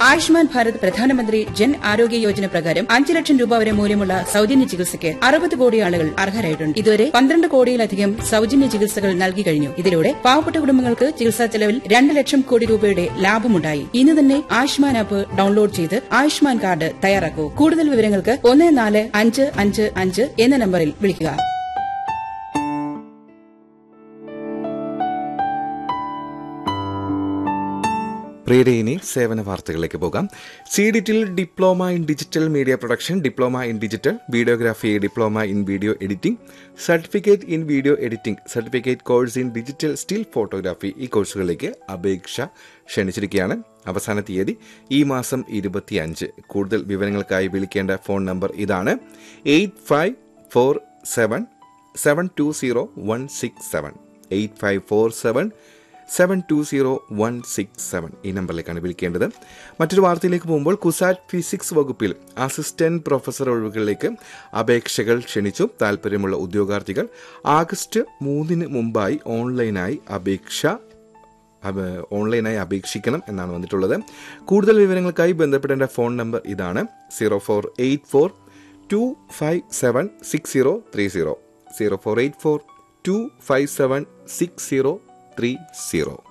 ആയുഷ്മാൻ ഭാരത് പ്രധാനമന്ത്രി ജൻ ആരോഗ്യ യോജന പ്രകാരം അഞ്ച് ലക്ഷം രൂപ വരെ മൂല്യമുള്ള സൌജന്യ ചികിത്സയ്ക്ക് അറുപത് കോടി ആളുകൾ അർഹരായിട്ടുണ്ട് ഇതുവരെ പന്ത്രണ്ട് കോടിയിലധികം സൌജന്യ ചികിത്സകൾ നൽകി കഴിഞ്ഞു ഇതിലൂടെ പാവപ്പെട്ട കുടുംബങ്ങൾക്ക് ചികിത്സാ ചെലവിൽ രണ്ട് ലക്ഷം കോടി രൂപയുടെ ലാഭമുണ്ടായി ഇന്ന് തന്നെ ആയുഷ്മാൻ ആപ്പ് ഡൌൺലോഡ് ചെയ്ത് ആയുഷ്മാൻ കാർഡ് തയ്യാറാക്കൂ കൂടുതൽ വിവരങ്ങൾക്ക് ഒന്ന് നാല് അഞ്ച് അഞ്ച് അഞ്ച് എന്ന നമ്പറിൽ വിളിക്കുക പ്രിയരെ ഇനി സേവന വാർത്തകളിലേക്ക് പോകാം സി ഡിറ്റിൽ diploma in digital media production diploma in digital videography diploma in video editing certificate in video editing certificate course in digital still photography ഈ കോഴ്സുകളിലേക്ക് അപേക്ഷ ക്ഷണിച്ചിരിക്കുകയാണ് അവസാന തീയതി ഈ മാസം ഇരുപത്തിയഞ്ച് കൂടുതൽ വിവരങ്ങൾക്കായി വിളിക്കേണ്ട ഫോൺ നമ്പർ ഇതാണ് eight five four seven seven two zero one six seven eight five four seven seven two zero one six seven ഈ നമ്പറിലേക്കാണ് വിളിക്കേണ്ടത് മറ്റൊരു വാർത്തയിലേക്ക് പോകുമ്പോൾ കുസാറ്റ് ഫിസിക്സ് വകുപ്പിൽ അസിസ്റ്റന്റ് പ്രൊഫസർ ഒഴിവുകളിലേക്ക് അപേക്ഷകൾ ക്ഷണിച്ചു താല്പര്യമുള്ള ഉദ്യോഗാർത്ഥികൾ ആഗസ്റ്റ് മൂന്നിന് മുമ്പായി ഓൺലൈനായി അപേക്ഷ അപ- ഓൺലൈനായി അപേക്ഷിക്കണം എന്നാണ് വന്നിട്ടുള്ളത് കൂടുതൽ വിവരങ്ങൾക്കായി ബന്ധപ്പെടേണ്ട ഫോൺ നമ്പർ ഇതാണ് zero four eight four two five seven six zero three zero zero four eight four two five seven six zero three zero